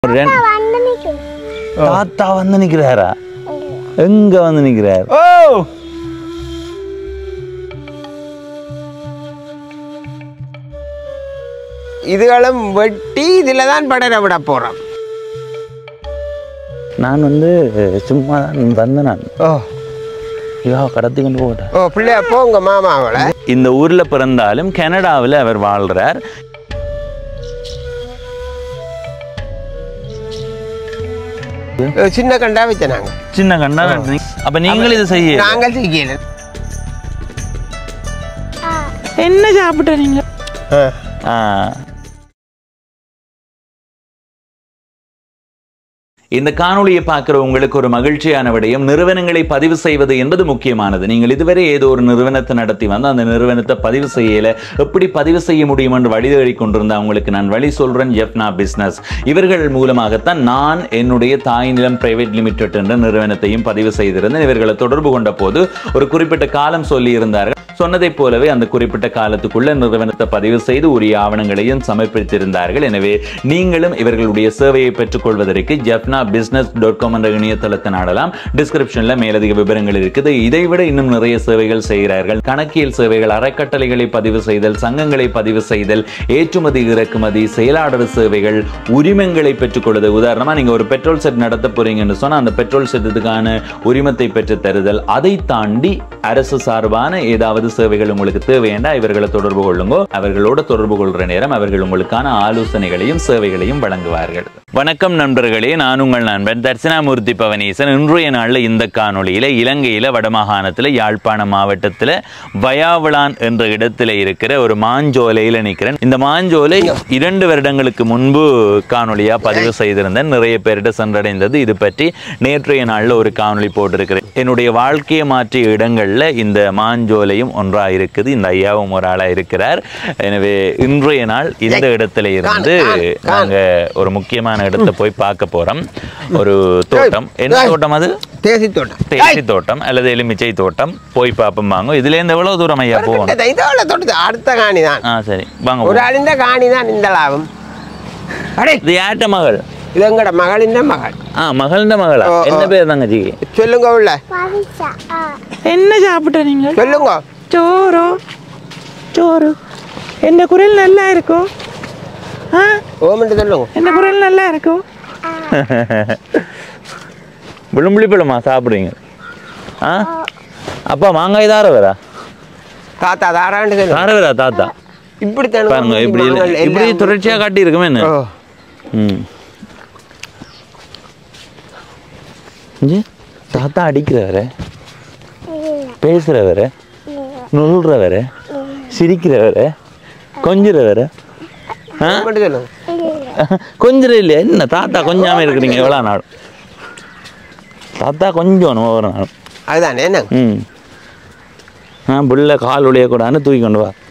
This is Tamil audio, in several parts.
ஒரு ரெண்டு வந்து நிற்கும் தாத்தா வந்து நிக்கிறாரா எங்க வந்து நிக்கிறார் ஓ இதுகளும் வெட்டி இதில் தான் படர விட போகிறோம் நான் வந்து சும்மா தான் வந்தேன் நான் ஓ ஐயோ கடத்தி கொண்டு போட்டேன் ஓ பிள்ளைய போங்க மாமாவளை இந்த ஊர்ல பிறந்தாலும் கனடாவில் அவர் வாழ்றார் சின்ன கண்டா வச்ச நாங்கள் சின்ன கண்டா அப்ப நீங்களும் இது செய்ய நாங்கள் செய்யல என்ன சாப்பிட்ட நீங்க ஆ. இந்த காணொளியை பார்க்குற உங்களுக்கு ஒரு மகிழ்ச்சியான விடயம் நிறுவனங்களை பதிவு செய்வது என்பது முக்கியமானது நீங்கள் இதுவரை ஏதோ ஒரு நிறுவனத்தை நடத்தி வந்து அந்த நிறுவனத்தை பதிவு செய்யல எப்படி பதிவு செய்ய முடியும் என்று வழி தேடி கொண்டிருந்த அவங்களுக்கு நான் வழி சொல்றேன் எஃப்னா பிசினஸ் இவர்கள் மூலமாகத்தான் நான் என்னுடைய தாய் நிலம் பிரைவேட் லிமிடெட் என்ற நிறுவனத்தையும் பதிவு செய்திருந்தேன் இவர்களை தொடர்பு கொண்ட போது ஒரு குறிப்பிட்ட காலம் சொல்லி இருந்தார்கள் சொன்னதைப் போலவே அந்த குறிப்பிட்ட காலத்துக்குள்ள நிறுவனத்தை பதிவு செய்து உரிய ஆவணங்களையும் சமர்ப்பித்திருந்தார்கள் எனவே நீங்களும் இவர்களுடைய சேவையை பெற்றுக்கொள்வதற்கு ஜப்னா பிசினஸ் டாட் காம் என்ற இணையதளத்தை நாடலாம் டிஸ்கிரிப்ஷன்ல மேலதிக விவரங்கள் இருக்குது இதை விட இன்னும் நிறைய சேவைகள் செய்கிறார்கள் கணக்கியல் சேவைகள் அறக்கட்டளைகளை பதிவு செய்தல் சங்கங்களை பதிவு செய்தல் ஏற்றுமதி இறக்குமதி செயலாளர் சேவைகள் உரிமங்களை பெற்றுக்கொள்வது உதாரணமா நீங்க ஒரு பெட்ரோல் செட் நடத்த போறீங்கன்னு சொன்னா அந்த பெட்ரோல் செட்டுக்கான உரிமத்தை பெற்று தருதல் அதை தாண்டி அரசு சார்பான ஏதாவது சேவைகள் உங்களுக்கு தேவையண்டா இவர்களை தொடர்பு கொள்ளுங்க அவர்களோட தொடர்பு கொள்ற நேரம் அவர்கள் உங்களுக்கான ஆலோசனைகளையும் சேவைகளையும் வழங்குவார்கள் வணக்கம் நண்பர்களே நான் உங்கள் நண்பன் தர்சனாமூர்த்தி பவனீசன் இன்றைய நாள்ல இந்த காணொளியில இலங்கையில வடமாகாணத்துல யாழ்ப்பாண மாவட்டத்துல வயாவளான் என்ற இடத்துல இருக்கிற ஒரு மாஞ்சோலையில நிக்கிறேன் இந்த மாஞ்சோலை இரண்டு வருடங்களுக்கு முன்பு காணொளியா பதிவு செய்திருந்தேன் நிறைய பேரிட்ட சென்றடைந்தது இது பற்றி நேற்றைய நாள்ல ஒரு காணொளி போட்டிருக்கிறேன் என்னுடைய வாழ்க்கையை மாற்றிய இடங்கள்ல இந்த மாஞ்சோலையும் ஒன்றா இருக்குது இந்த ஐயாவும் ஒரு ஆளா இருக்கிறார் எனவே இன்றைய நாள் இந்த இடத்துல இருந்து காணு, காணு. நாங்க ஒரு முக்கியமான இடத்தை போய் பார்க்க போறோம் ஒரு தோட்டம் என்ன ஏய். தோட்டம் அது தேசி தோட்டம் தேசி தோட்டம் அல்லது எலுமிச்சை தோட்டம் போய் பார்ப்போம் வாங்க இதுல இருந்து எவ்வளவு தூரம் ஐயா போகணும் இதோட தோட்டத்து அடுத்த காணி தான் ஆ சரி வாங்க ஒரு போவோம். ஆளிந்த காணி தான் இந்த லாபம் அடே இது யார்ட்ட மகள் இது எங்கட மகளின் மகள் ஆ மகள்ந்த மகளா ஓ, ஓ. என்ன பேர் தங்கச்சி சொல்லுங்க உள்ள பவிஷா ஆ என்ன சாப்பிட்ட நீங்க சொல்லுங்க ചോറോ ചോറ് എൻ്റെ കുരൽ നല്ല இருக்கும் ஆ ஓமன்ட்டு சொல்லுங்க എൻ്റെ குரல் நல்லா இருக்கும் விழும்புளி பழமா சாப்பிடுறீங்க ஆ அப்பா மாங்காய் தார வரா தாத்தா தாராண்டு சொல்லுங்க தார வரா தாத்தா இப்படி பாருங்க இப்படி இப்படி தொடர்ச்சியா காட்டி இருக்குமே என்ன ஓ ம் இஞ்சி, தாத்தா அடிக்கிறவர பேசுறவர நுழுறவர சிரிக்கிறவர கொஞ்சுறவர ஆ ஓமன்ட்டு சொல்லுங்க கொஞ்சம் இல்லையா என்ன தாத்தா கொஞ்சாம இருக்கிறீங்க எவ்வளோ நாள் தாத்தா கொஞ்சம் ஒவ்வொரு நாள் அதுதானே என்ன ம் ஆ புள்ள கால் உடையக்கூடாதுன்னு தூக்கி கொண்டு வா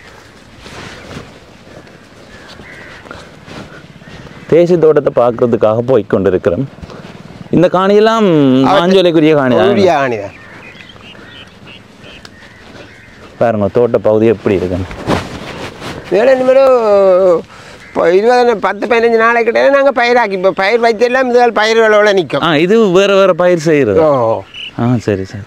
தேசி தோட்டத்தை பார்க்கறதுக்காக போய் கொண்டிருக்கிறோம் இந்த காணியெல்லாம் மாஞ்சோலைக்குரிய காணி தான் உரிய காணி தான் பாருங்க தோட்ட பகுதி எப்படி இருக்குன்னு வேலை இனிமேலும் இப்போ இருபது பத்து பதினஞ்சு நாளைக்கு இடையில நாங்கள் பயிராக்கி இப்போ பயிர் வைத்தெல்லாம் இதுகள் பயிர் விளைவுல நிற்கும் ஆ இது வேற வேற பயிர் செய்கிறது ஓ ஆ சரி சரி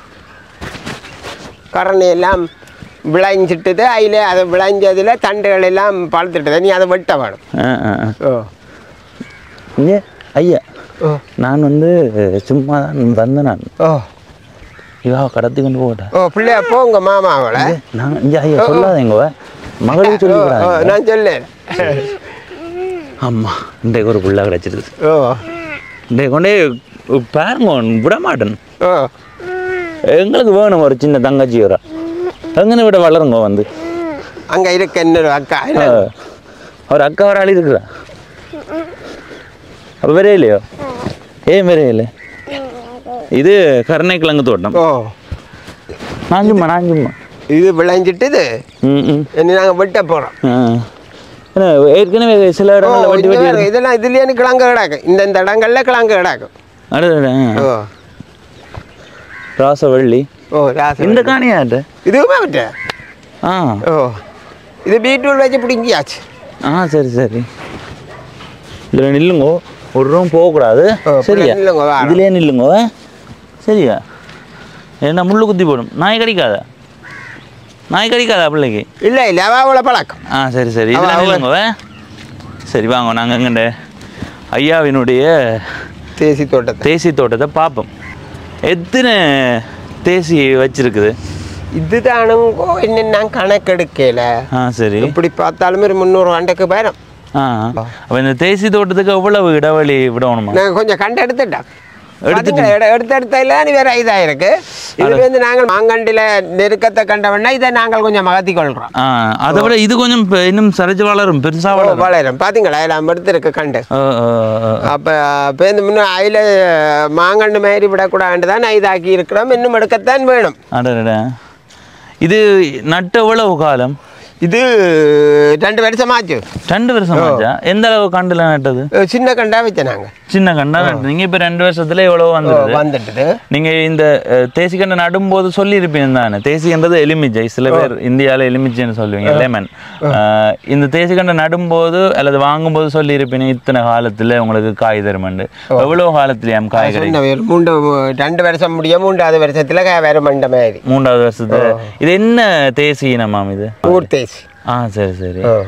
கரணை எல்லாம் விளைஞ்சிட்டுது அதில் அதை விளைஞ்சதில் தண்டுகள் எல்லாம் பழுத்துட்டுது நீ அதை வெட்ட வேணும் ஆ ஆ ஆ. ஓ இங்கே ஐயா ஓ நான் வந்து சும்மா தான் வந்தேன் நான் ஓ இவா கடத்தி கொண்டு போட்டேன் ஓ பிள்ளைய போங்க மாமாவளை நான் இங்கே ஐயா சொல்லாதீங்க மகளுக்கு சொல்லி ஓ, ஓ, நான் சொல்ல அம்மா இன்றைக்கு ஒரு புள்ள கிடச்சிருது ஓ இன்றைக்கு கொண்டே பாருங்க விட மாட்டேன் ஓ எங்களுக்கு வேணும் ஒரு சின்ன தங்கச்சி வர எங்கன்னு விட வளருங்க வந்து அங்கே இருக்க இன்னொரு அக்கா ஆ. ஒரு அக்கா ஒரு ஆள் இருக்கிறா அப்போ வரே இல்லையோ ஏன் வரே இல்லை இது கருணைக்கிழங்கு தோட்டம் ஓ நான் சும்மா நான் சும்மா இது விளைஞ்சிட்டுது ம் ம் இனி நாங்கள் வெட்ட போகிறோம் ஆ. என்ன, ஏற்கனவே சில இடங்கள்ல வெட்டி வெட்டி இருக்கு. இதெல்லாம் இதுலேயே கிழங்கு கிடாக்கும் இந்த இந்த இடங்கள்ல கிழங்கு கிடாக்கும் அடடட, ஆ. ஓ ராசவள்ளி ஓ ராச இந்த காணியாட்ட இதுவுமே விட்ட ஆ ஓ இது பீட்ரூட் வச்சு பிடிங்கியாச்சு ஆ சரி சரி இதுல நில்லுங்கோ ஒரு ரூம் போகக்கூடாது ஓ, சரியா பிள்ளை நில்லுங்க, வாரம். இதுலயே நில்லுங்கோ சரியா என்ன முள்ளு குத்தி போடும் நாய் கடிக்காதா நாய் கடிக்காதா பிள்ளைக்கு இல்லை இல்லை அவாவோட பழக்கம் ஆ சரி சரி இதில் அவ- அவ- நில்லுங்க சரி வாங்க நாங்கள் எங்கண்ட ஐயாவினுடைய தேசி தோட்டத்தை தேசி தோட்டத்தை பார்ப்போம் எத்தனை தேசி வச்சிருக்குது இதுதானுங்கோ இன்னும் நான் கணக்கெடுக்கல ஆ சரி இப்படி பார்த்தாலும் ஒரு முந்நூறு ஆண்டுக்கு பேரம் ஆ அப்போ இந்த தேசி தோட்டத்துக்கு எவ்வளவு இடைவெளி விடணுமா நாங்கள் கொஞ்சம் கண்டு எடுத்துட்டோம் எடுத்துட்டு- பாத்தீங்களா, எட- எடுத்த எடுத்ததுல நீ வேற இதாக இருக்கு இதுல இருந்து நாங்கள் மாங்கண்டில நெருக்கத்தை கண்டவொன்னா இதை நாங்கள் கொஞ்சம் மகத்தி கொள்றோம் ஆ அதை விட இது கொஞ்சம் பெ- இன்னும் சரிச்சு வளரும் பெருசா ஓ, வளரும் வளரும் பாத்தீங்களா எல்லாம் எடுத்துருக்கு கண்டு ஆ, ஆ, ஆ. அப்ப இப்போ இந்த முன்ன அதில் மாங்கண்டு மாதிரி விடக்கூடாது தான் நான் இதாக்கி இருக்கிறோம் இன்னும் எடுக்கத்தான் வேணும் அடடட இது நட்டு எவ்வளவு காலம் இது ரெண்டு வருஷமாச்சு ரெண்டு வருஷம் ஆச்சா எந்த அளவு கண்டுல நட்டது அஹ் சின்ன கண்டா வச்சேன் நாங்கள் சின்ன கண்டா நட்டு நீங்க இப்ப ரெண்டு வருஷத்துல எவ்வளவு வந்துருது வந்துட்டுது நீங்க இந்த அஹ், தேசி கண்டை நடும்போது சொல்லியிருப்பீங்க தானே தேசின்றது எலுமிச்சை சில பேர் இந்தியால எலுமிச்சைன்னு சொல்லுவீங்க லெமன் இந்த தேசி கண்டை நடும்போது அல்லது வாங்கும்போது சொல்லியிருப்பீங்க இத்தனை காலத்துல உங்களுக்கு காய் தருமண்டு எவ்வளவு காலத்துலயாம் காய் கிடைக்கும் சொன்ன ஒரு மூன்று ரெண்டு வருஷம் முடிய மூன்றாவது வருஷத்துல க- வேற மண்ட மாதிரி மூன்றாவது வருஷத்துல இது என்ன தேசி இனமாம் இது ஊர் தேசி ஆ சரி சரி ஆ.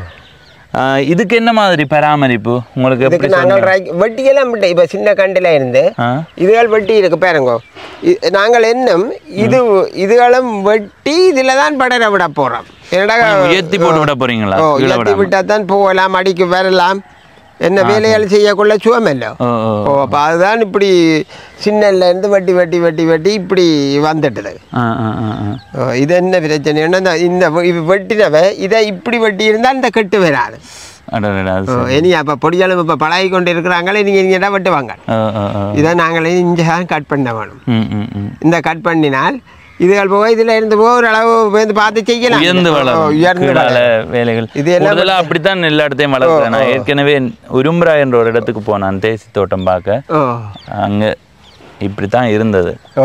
ஆஹ் இதுக்கு என்ன மாதிரி பராமரிப்பு உங்களுக்கு இதுக்கு எப்படி நாங்கள் ரை- வெட்டியெல்லாம் விட்டு இப்போ சின்ன கண்டில இருந்து ஆ இதுகள் வெட்டி இருக்கு பாருங்க இ- நாங்கள் என்னும் இது இதுகளும் வெட்டி இதுல தான் படர விட போறோம் என்னடா உயர்த்தி போட்டு விட போறீங்களா ஓ, கீழே உயர்த்தி விடாம? விட்டா தான் போகலாம் அடிக்கு வரலாம் என்ன வேலைகள் செய்யக்குள்ள சுவமல்ல ஓ ஓ ஓ அப்போ அதுதான் இப்படி சின்னல்ல இருந்து வெட்டி வெட்டி வெட்டி வெட்டி இப்படி வந்துட்டுது ஆ ஆ ஆ ஆ ஓ, இது என்ன பிரச்சனைன்னா இந்த- இந்த வெ- இது வெட்டினவ இதை இப்படி வெட்டி இருந்தால் இந்த கெட்டு வராது அடடடா, அது ஓ, சரி. இனி அப்போ பொடியாலும் இப்போ பழகி கொண்டு இருக்கிறாங்களே நீங்கள் இங்கே தான் வெட்டுவாங்க ஆ, ஆ, ஆ. இதை நாங்களே இங்கே தான் கட் பண்ண வேணும் ம், ம், ம். இந்த கட் பண்ணினால் இதுகள் போக இதில் இருந்து போக ஓரளவு வந்து பார்த்து செய்யலாம் உயர்ந்து ஓ, வளரும் உயர்ந்து கீழால வளரும். வேலைகள் இது எல்லாம் கூடுதலா அப்படித்தான் எல்லா இடத்தையும் வளர்க்குறேன் நான் ஏற்கனவே உரும்புரா என்ற ஒரு இடத்துக்கு போனான் தேசி தோட்டம் பார்க்க ஓ அங்க இப்படித்தான் இருந்தது ஓ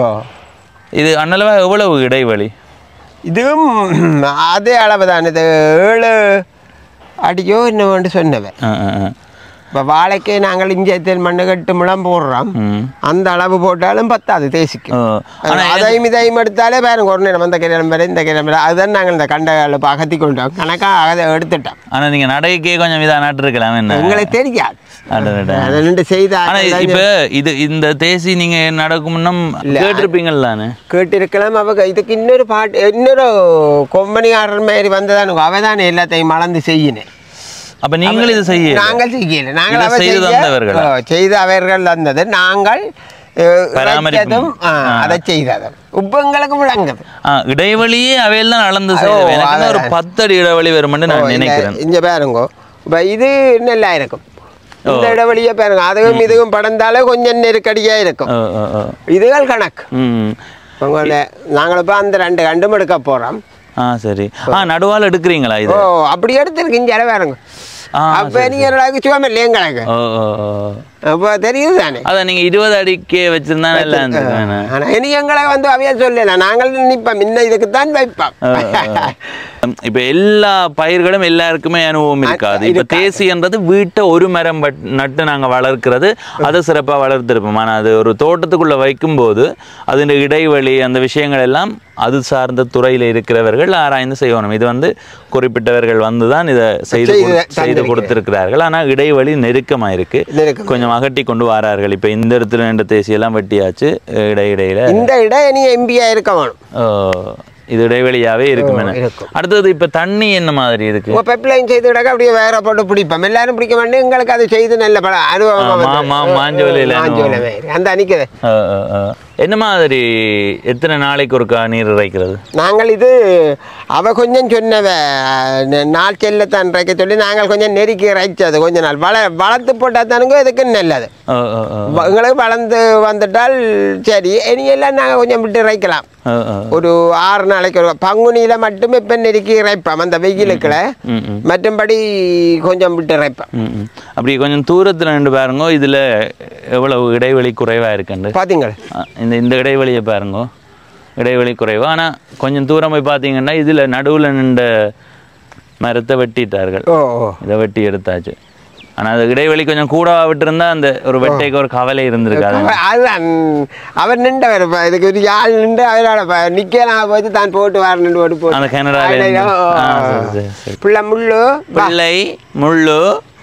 இது அண்ணளவா எவ்வளவு இடைவெளி இதுவும் அதே அளவு தான் இது ஏழு அடியோ இன்னும் சொன்னவன் ஆ, ஆ, ஆ. இப்போ வாழைக்கே நாங்கள் இஞ்சத்தில் மண்ணு கட்டு முழம் போடுறோம் ம். அந்த அளவு போட்டாலும் பத்தாது தேசிக்கு ஓ. ஆனா அதையும் இதையும் எடுத்தாலே பாருங்க ஒரு நேரம் அந்த கிழம்பரை இந்த கிழம்பரை அதுதான் நாங்கள் இந்த கண்டைகளை அகத்தி கொண்டோம் கணக்காக அதை எடுத்துட்டோம் ஆனா நீங்க நடைக்கே கொஞ்சம் இதா நட்டு இருக்கலாம் என்ன எங்களுக்கு தெரியாது அடடடா. அதை நின்று செய்த ஆனா இப்ப இது இந்த தேசி நீங்க நடக்கும் முன்னம் கேட்டிருப்பீங்கள் தானே கேட்டிருக்கலாம் அவங்க இதுக்கு இன்னொரு பாட்டு இன்னொரு கொம்பனியாளர் மாதிரி வந்ததானு அவ தானே எல்லாத்தையும் மலர்ந்து செய்யினேன் அப்ப நீங்கள் இது செய்ய நாங்கள் செய்யல நாங்கள் இதை அவ செய்து செய்ய- தந்தவர்களா? ஓ, செய்து அவர்கள் தந்தது நாங்கள் அஹ், பராமரிப்பு. இறைச்சதும், ஆ, அதை செய்ததும் இப்போ எங்களுக்கு விளங்குது ஆ, இடைவெளியே அவையில் தான் அளந்து ஓ, செய்தது எனக்கு அதான். ஒரு பத்தடி இடைவெளி வரும்னு நான் நினைக்கிறேன் இங்க பாருங்க இப்போ இது நல்லா இருக்கும் இந்த இடைவெளியை பாருங்க அதுவும் இதுவும் படந்தாலே கொஞ்சம் நெருக்கடியா இருக்கும் ஓ, ஓ, ஓ. இதுகள் கணக்கு ம் உங்களோட நாங்கள் இப்போ அந்த ரெண்டு கண்டும் எடுக்க போறோம் ஆ சரி ஆ நடுவால் எடுக்கிறீங்களா ஓ இது அப்படி எடுத்துருக்கு இங்கே பாருங்க ஆ, அப்போ நீங்க எனக்கு சுவம் இல்லையே எங்களுக்கு ஓ ஓ ஓ அப்போ தெரியுது தானே அதான் நீங்க இருபது அடிக்கே வச்சிருந்தா நல்லா இருந்திருக்கும் ஆனா இனி எங்களை வந்து அவையா சொல்லல நாங்கள் நிற்போம் இன்னும் இதுக்கு தான் வைப்போம் இப்ப எல்லா பயிர்களும் எல்லாருக்குமே அனுபவம் இருக்காது இப்ப தேசின்றது வீட்டை ஒரு மரம் பட்- நட்டு நாங்க வளர்க்கிறது அதை சிறப்பா வளர்த்திருப்போம் ஆனா அது ஒரு தோட்டத்துக்குள்ள வைக்கும்போது அதன் இடைவெளி அந்த விஷயங்கள் எல்லாம் அது சார்ந்த துறையில இருக்கிறவர்கள் ஆராய்ந்து செய்யணும் இது வந்து குறிப்பிட்டவர்கள் வந்து தான் இதை செய்து செய்து கொடு- செய்து தந்திருக்கிறார். கொடுத்திருக்கிறார்கள் ஆனா இடைவெளி நெருக்கமா இருக்கு நெருக்கம். கொஞ்சம் அகட்டி கொண்டு வரார்கள் இப்ப இந்த இடத்துல ரெண்டு தேசி எல்லாம் வெட்டியாச்சு இடை இடையில இந்த இடம் இனி எம்பியா இருக்க வேணும் ஓ, இது இடைவெளியாவே இருக்கும் என. இருக்கும். அடுத்தது இப்ப தண்ணி என்ன மாதிரி இருக்கு உங்க பைப்லைன் செய்து விடக்க அப்படியே வேற போட்டு பிடிப்போம் எல்லாரும் பிடிக்க மாட்டேன் எங்களுக்கு அது செய்து நல்ல பல அனுபவமா ஆ, மா- வந்து- மா- மாஞ்சோலையில மாஞ்சோலை அனுபவம். மாதிரி. அந்த அன்னைக்குது ஆ, ஆ, ஆ. என்ன மாதிரி எத்தனை நாளைக்கு ஒருக்கா நீர் இறைக்கிறது நாங்கள் இது அவ கொஞ்சம் சொன்னவ ந- நாள் செல்லத்தான் இறைக்க சொல்லி நாங்கள் கொஞ்சம் நெருக்கி இறைச்சது கொஞ்ச நாள் வள வளர்த்து போட்டால் தானுங்க இதுக்கு நல்லது ஓ, ஓ, ஓ. வ- எங்களுக்கு வளர்ந்து வந்துட்டால் சரி இனி எல்லாம் நாங்கள் கொஞ்சம் விட்டு இறைக்கலாம் ஓ, ஓ. ஒரு ஆறு நாளைக்கு ஒரு பங்குனியில மட்டும் இப்போ நெருக்கி இறைப்போம் அந்த வெயிலுக்குள்ள ம், ம். மற்றும்படி கொஞ்சம் விட்டு இறைப்போம் ம், ம். அப்படி கொஞ்சம் தூரத்துல நின்று பாருங்க இதுல எவ்வளவு இடைவெளி குறைவா இருக்குண்டு பார்த்தீங்களா ஆ, இந்த இந்த இடைவெளியை பாருங்க இடைவெளி குறைவு ஆனா கொஞ்சம் தூரம் போய் பார்த்தீங்கன்னா இதுல நடுவுல நின்ற மரத்தை வெட்டிட்டார்கள் ஓ ஓ இதை வெட்டி எடுத்தாச்சு ஆனா அது இடைவெளி கொஞ்சம் கூட விட்டிருந்தா அந்த ஒரு வெட்டைக்கு ஒரு கவலை இருந்திருக்காது அவ- அதுதான் அவர் நின்றவர் இப்ப இதுக்கு ஒரு ஆள் நின்று அவரோட நிக்கலாம் போது தான் போட்டு வரணுன்னு போட்டு போட்டு அந்த கனடால இருந்து. ஐயோ. ஆ, சரி, சரி, சரி. பிள்ளை முள்ளு வா. பிள்ளை முள்ளு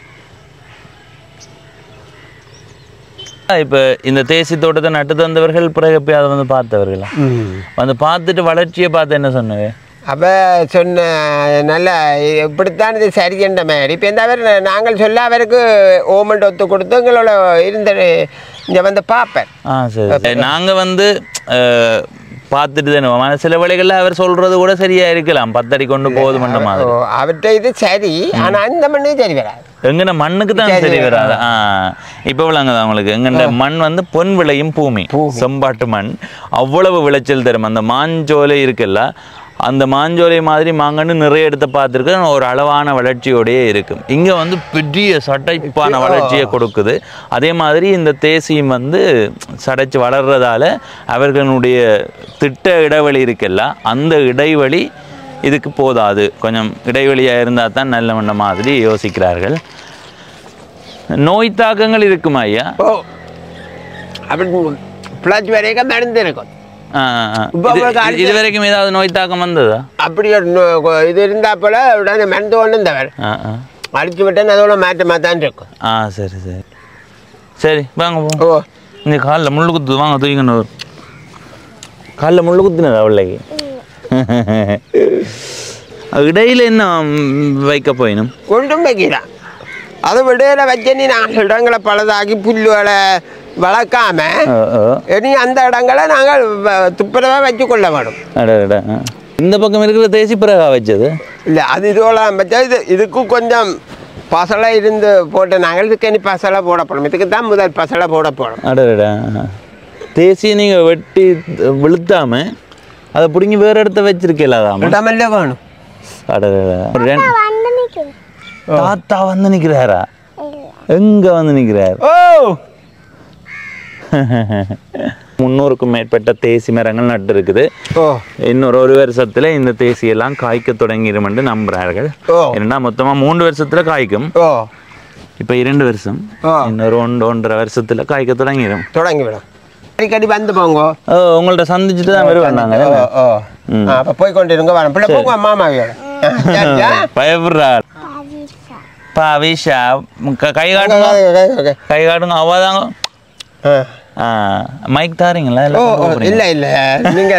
இப்ப இந்த தேசி தோட்டத்தை நட்டு தந்தவர்கள் பிறகு போய் அதை வந்து பார்த்தவர்களா வந்து பார்த்துட்டு வளர்ச்சியை பார்த்து என்ன சொன்னவே அப்ப சொன்ன நல்ல இப்படித்தான் இது சரின்ற மாதிரி இப்போ இந்த அவர் நாங்கள் சொல்ல அவருக்கு ஓமெண்ட் ஒத்து கொடுத்து எங்களோட இருந்த இங்கே வந்து பார்ப்பேன் ஆ சரி நாங்க வந்து அஹ், பார்த்துட்டு தானே ஆனா சில வேளைகள்ல அவர் சொல்றது கூட சரியா இருக்கலாம் பத்தடி கொண்டு போதுமன்ற மாதிரி ஓ, அவர்கிட்ட இது சரி ஆனா அந்த மண்ணு சரி வராது எங்கன மண்ணுக்கு தான் சரி, சரி வராது ஆ இப்போ விளங்குதா உங்களுக்கு எங்கண்ட மண் வந்து பொன் விளையும் பூமி செம்பாட்டு மண் அவ்வளவு விளைச்சல் தரும் அந்த மாஞ்சோலை இருக்குல்ல அந்த மாஞ்சோலை மாதிரி மாங்கன்னு நிறைய இடத்த பார்த்துருக்கேன் ஒரு அளவான வளர்ச்சியோடயே இருக்கும் இங்கே வந்து பெரிய சடைப்பான வளர்ச்சியை கொடுக்குது அதே மாதிரி இந்த தேசியம் வந்து சடைச்சு வளர்றதால அவர்களுடைய திட்ட இடைவெளி இருக்குல்ல அந்த இடைவெளி இதுக்கு போதாது கொஞ்சம் இடைவெளியாக இருந்தால் தான் நல்ல மண்ண மாதிரி யோசிக்கிறார்கள் நோய் தாக்கங்கள் இருக்குமா ஐயா ஓ அப்படி பிளஸ் வரைக்கும் மருந்து இருக்கும் ஆ, ஆ, ஆ. இப்ப இது- உங்களுக்கு அடுத்த- இது வரைக்கும் ஏதாவது நோய் தாக்கம் வந்ததா அப்படி ஒரு நோ- இது இருந்தா போல உடனே மருந்து ஒன்று இருந்தவர் ஆ ஆ அடிச்சு விட்டேன் அதோட மாற்றமாக தான் இருக்கும் ஆ சரி சரி சரி வாங்க போ ஓ இந்த காலில் முள்ளு குத்துது வாங்க தூக்கின்னு வரும் காலில் முள்ளு குத்துனதா அவளைக்கு இடையில என்ன ம், வைக்க போயினும் ஒன்றும் வைக்கலாம் அதை விடையில வச்ச நீ நாங்கள் இடங்களை பழுதாக்கி புல்லுகளை வளர்க்காம ஆ, ஆ. இனி அந்த இடங்களை நாங்கள் வ- துப்புரவாக வச்சு கொள்ள வேணும் அட, அட, ஆ. இந்த பக்கம் இருக்கிற தேசி பிறகா வச்சது இல்லை அது இதோட வச்சா இது இதுக்கும் கொஞ்சம் பசலை இருந்து போட்டு நாங்கள் இதுக்கு இனி பசலை போட போகிறோம் இதுக்கு தான் முதல் பசலை போட போகிறோம் அடடா தேசியை நீங்கள் வெட்டி விழுத்தாம அதை பிடுங்கி வேற இடத்த வச்சிருக்கலாதாம இடமெல்ல வேணும் அடடா ஒரு ரெண்டு- தாத்தா வந்து நிக்கிறாரா எங்க வந்து நிக்கிறார் ஓ முன்னூறுக்கும் மேற்பட்ட தேசி மரங்கள் நட்டு இருக்குது ஓ இன்னொரு ஒரு வருஷத்துல இந்த தேசி எல்லாம் காய்க்க தொடங்கிடும் என்று நம்புறார்கள் ஓ. ஏன்னா மொத்தமா மூன்று வருஷத்துல காய்க்கும் ஓ இப்ப இரண்டு வருஷம் ஆ. இன்னொரு ஒன்று ஒன்றரை வருஷத்துல காய்க்க தொடங்கிடும் தொடங்கி விடும் அடிக்கடி வந்து போங்க ஓ, உங்கள்ட்ட சந்திச்சுட்டு தான் வருவேன் நாங்க ஓ ஓ ஆ, அப்போ போய் கொண்டு இருங்க வரேன் பிள்ளை போங்க மாமாவியோட ஆ, சரி, சரி. பயப்படுறா பாவிஷா க- கை காட்டுங்க ஓகே, ஓகே, ஓகே. கை காட்டுங்க அவ்வளோதாங்க ஆ. மைக் தாரீங்களா இல்ல ஓ ஓ, கூப்பிடுறீங்களா? இல்ல இல்ல நீங்க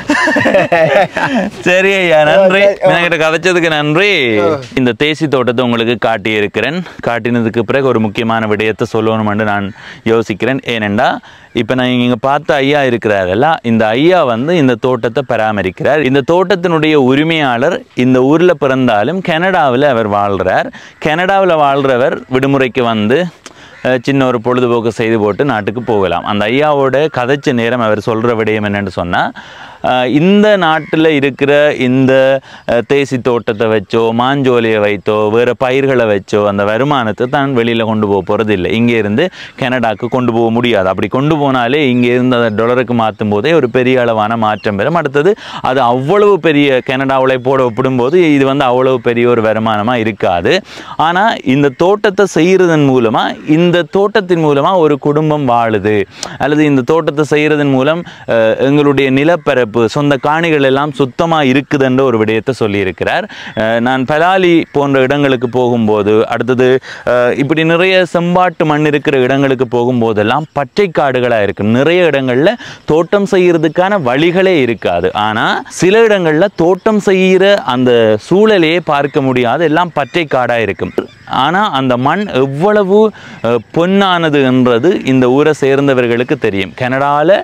சரி ஐயா நன்றி சரி, ஓ. என்கிட்ட கதைச்சதுக்கு நன்றி இந்த தேசி தோட்டத்தை உங்களுக்கு காட்டி இருக்கிறேன் காட்டினதுக்கு பிறகு ஒரு முக்கியமான விடயத்தை சொல்லணும்னு நான் யோசிக்கிறேன் ஏனெண்டா இப்போ நான் இங்க பார்த்த ஐயா இருக்கிறாரல்ல இந்த ஐயா வந்து இந்த தோட்டத்தை பராமரிக்கிறார் இந்த தோட்டத்தினுடைய உரிமையாளர் இந்த ஊர்ல பிறந்தாலும் கனடாவில் அவர் வாழ்றார் கனடாவில் வாழ்றவர் விடுமுறைக்கு வந்து அஹ், சின்ன ஒரு பொழுதுபோக்கு செய்து போட்டு நாட்டுக்கு போகலாம் அந்த ஐயாவோட கதைச்ச நேரம் அவர் சொல்கிற விடயம் என்னன்னு சொன்னால் இந்த நாட்டில் இருக்கிற இந்த அஹ், தேசி தோட்டத்தை வச்சோ மாஞ்சோலியை வைத்தோ வேறு பயிர்களை வச்சோ அந்த வருமானத்தை தான் வெளியில் கொண்டு போக போகிறது இல்லை இங்கே இருந்து கனடாக்கு கொண்டு போக முடியாது அப்படி கொண்டு போனாலே இங்கே இருந்து அதை டாலருக்கு மாற்றும் போதே ஒரு பெரிய அளவான மாற்றம் பெறும் அடுத்தது அது அவ்வளவு பெரிய கனடா உழைப்போட ஒப்பிடும்போது இது வந்து அவ்வளவு பெரிய ஒரு வருமானமாக இருக்காது ஆனால் இந்த தோட்டத்தை செய்கிறதன் மூலமாக இந்த தோட்டத்தின் மூலமாக ஒரு குடும்பம் வாழுது அல்லது இந்த தோட்டத்தை செய்கிறதன் மூலம் அஹ், எங்களுடைய நிலப்பரப்பு சொந்த காணிகள் எல்லாம் சுத்தமாக இருக்குதுன்ற ஒரு விடயத்தை சொல்லியிருக்கிறார் அஹ், நான் பலாலி போன்ற இடங்களுக்கு போகும்போது அடுத்தது அஹ், இப்படி நிறைய செம்பாட்டு மண் இருக்கிற இடங்களுக்கு போகும்போதெல்லாம் பச்சை காடுகளாக இருக்கும் நிறைய இடங்களில் தோட்டம் செய்யறதுக்கான வழிகளே இருக்காது ஆனால் சில இடங்களில் தோட்டம் செய்கிற அந்த சூழலையே பார்க்க முடியாது எல்லாம் பச்சை காடாக இருக்கும் ஆனால் அந்த மண் எவ்வளவு அஹ், பொன்னானது என்றது இந்த ஊரை சேர்ந்தவர்களுக்கு தெரியும் கனடாவில்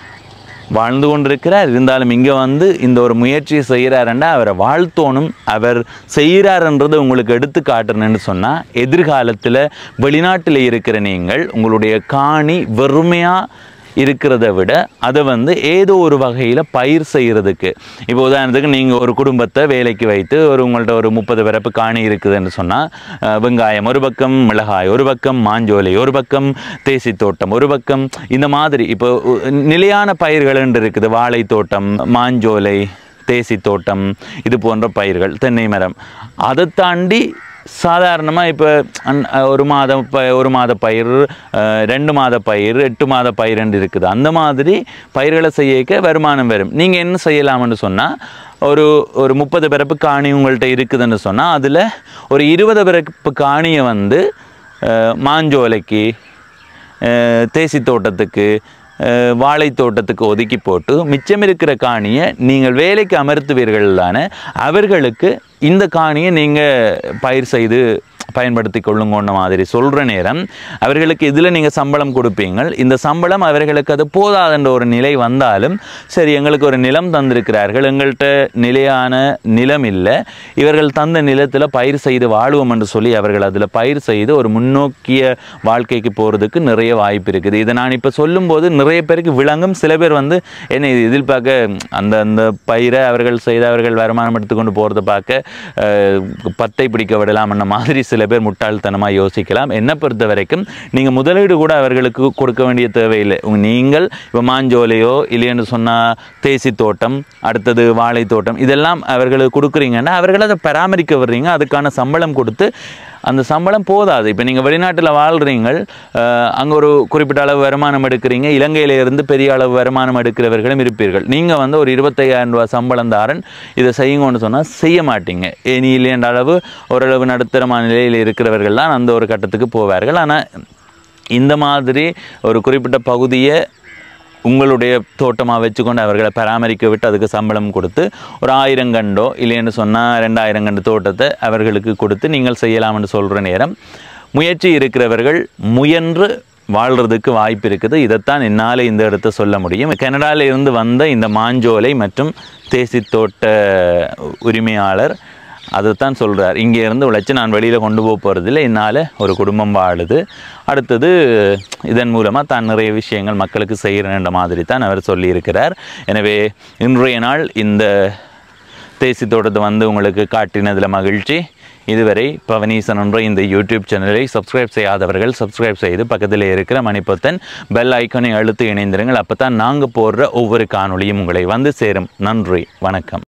வாழ்ந்து கொண்டிருக்கிறார் இருந்தாலும் இங்கே வந்து இந்த ஒரு முயற்சியை செய்கிறாருன்னா அவரை வாழ்த்தோணும் அவர் செய்கிறாருன்றது உங்களுக்கு எடுத்து காட்டுறேன்னு சொன்னால் எதிர்காலத்தில் வெளிநாட்டில் இருக்கிற நீங்கள் உங்களுடைய காணி வெறுமையாக இருக்கிறத விட அதை வந்து ஏதோ ஒரு வகையில் பயிர் செய்கிறதுக்கு இப்போ உதாரணத்துக்கு நீங்கள் ஒரு குடும்பத்தை வேலைக்கு வைத்து ஒரு உங்கள்ட்ட ஒரு முப்பது பிறப்பு காணி இருக்குதுன்னு சொன்னால் வெங்காயம் ஒரு பக்கம் மிளகாய் ஒரு பக்கம் மாஞ்சோலை ஒரு பக்கம் தேசி தோட்டம் ஒரு பக்கம் இந்த மாதிரி இப்போ உ- நிலையான பயிர்கள் இருக்குது வாழை தோட்டம் மாஞ்சோலை தேசி தோட்டம் இது போன்ற பயிர்கள் தென்னை மரம் அதை தாண்டி சாதாரணமாக இப்போ ஒரு மாதம் ப ஒரு மாத பயிர் அஹ், ரெண்டு மாத பயிர் எட்டு மாத பயிர்ன்னு இருக்குது அந்த மாதிரி பயிர்களை செய்யக்க வருமானம் வரும் நீங்கள் என்ன செய்யலாம்னு சொன்னால் ஒரு ஒரு முப்பது பிறப்பு காணி உங்கள்கிட்ட இருக்குதுன்னு சொன்னால் அதில் ஒரு இருபது பிறப்பு காணியை வந்து அஹ், மாஞ்சோலைக்கு அஹ், தேசி தோட்டத்துக்கு அஹ், வாழைத் தோட்டத்துக்கு ஒதுக்கி போட்டு மிச்சம் இருக்கிற காணியை நீங்கள் வேலைக்கு அமர்த்துவீர்கள் தானே அவர்களுக்கு இந்த காணியை நீங்கள் பயிர் செய்து பயன்படுத்தி கொள்ளுங்கன்ற மாதிரி சொல்கிற நேரம் அவர்களுக்கு இதில் நீங்கள் சம்பளம் கொடுப்பீங்கள் இந்த சம்பளம் அவர்களுக்கு அது போதாதுன்ற ஒரு நிலை வந்தாலும் சரி எங்களுக்கு ஒரு நிலம் தந்திருக்கிறார்கள் எங்கள்கிட்ட நிலையான நிலம் இல்லை இவர்கள் தந்த நிலத்தில் பயிர் செய்து வாழ்வோம் என்று சொல்லி அவர்கள் அதில் பயிர் செய்து ஒரு முன்னோக்கிய வாழ்க்கைக்கு போகிறதுக்கு நிறைய வாய்ப்பு இருக்குது இதை நான் இப்போ சொல்லும்போது நிறைய பேருக்கு விளங்கும் சில பேர் வந்து என்ன இது இதில் பார்க்க அந்த அந்த பயிரை அவர்கள் செய்து அவர்கள் வருமானம் எடுத்துக்கொண்டு போகிறத பார்க்க அஹ், பத்தை பிடிக்க விடலாம் என்ற மாதிரி சில பேர் முட்டாள்தனமாக யோசிக்கலாம் என்னை பொறுத்த வரைக்கும் நீங்கள் முதலீடு கூட அவர்களுக்கு கொடுக்க வேண்டிய தேவையில்லை உங்க- நீங்கள் இப்போ மாஞ்சோலையோ இல்லைன்னு சொன்னால் தேசி தோட்டம் அடுத்தது வாழை தோட்டம் இதெல்லாம் அவர்களுக்கு கொடுக்குறீங்கன்னா அவர்கள் அதை பராமரிக்க வர்றீங்க அதுக்கான சம்பளம் கொடுத்து அந்த சம்பளம் போதாது இப்போ நீங்கள் வெளிநாட்டில் வாழ்கிறீங்க அங்கே ஒரு குறிப்பிட்ட அளவு வருமானம் எடுக்கிறீங்க இலங்கையில இருந்து பெரிய அளவு வருமானம் எடுக்கிறவர்களும் இருப்பீர்கள் நீங்கள் வந்து ஒரு இருபத்தையாயிரம் ரூபாய் சம்பளம் தாரன் இதை செய்யுங்கன்னு சொன்னால் செய்ய மாட்டீங்க ஏனி இல்லைன்ற அளவு ஓரளவு நடுத்தரமான நிலையில் இருக்கிறவர்கள் தான் அந்த ஒரு கட்டத்துக்கு போவார்கள் ஆனால் இந்த மாதிரி ஒரு குறிப்பிட்ட பகுதியை உங்களுடைய தோட்டமாக வச்சுக்கொண்டு அவர்களை பராமரிக்க விட்டு அதுக்கு சம்பளம் கொடுத்து ஒரு ஆயிரம் கண்டோ இல்லைன்னு சொன்னால் ரெண்டாயிரம் கண்டு தோட்டத்தை அவர்களுக்கு கொடுத்து நீங்கள் செய்யலாம்னு சொல்கிற நேரம் முயற்சி இருக்கிறவர்கள் முயன்று வாழ்கிறதுக்கு வாய்ப்பு இருக்குது இதைத்தான் என்னால் இந்த இடத்த சொல்ல முடியும் கனடால இருந்து வந்த இந்த மாஞ்சோலை மற்றும் தேசி தோட்ட உரிமையாளர் அதைத்தான் சொல்கிறார் இங்கே இருந்து உழைச்சி நான் வெளியில் கொண்டு போக போகிறதில்ல என்னால் ஒரு குடும்பம் வாழுது அடுத்தது இதன் மூலமாக தான் நிறைய விஷயங்கள் மக்களுக்கு செய்கிறேன்ற மாதிரி தான் அவர் சொல்லியிருக்கிறார் எனவே இன்றைய நாள் இந்த தேசி தோட்டத்தை வந்து உங்களுக்கு காட்டினதில் மகிழ்ச்சி இதுவரை பவனீசன் என்ற இந்த யூடியூப் சேனலை சப்ஸ்கிரைப் செய்யாதவர்கள் சப்ஸ்கிரைப் செய்து பக்கத்தில் இருக்கிற மணிப்பத்தன் பெல் ஐக்கனை அழுத்து இணைந்திருங்கள் அப்போ தான் நாங்கள் போடுற ஒவ்வொரு காணொளியும் உங்களை வந்து சேரும் நன்றி வணக்கம்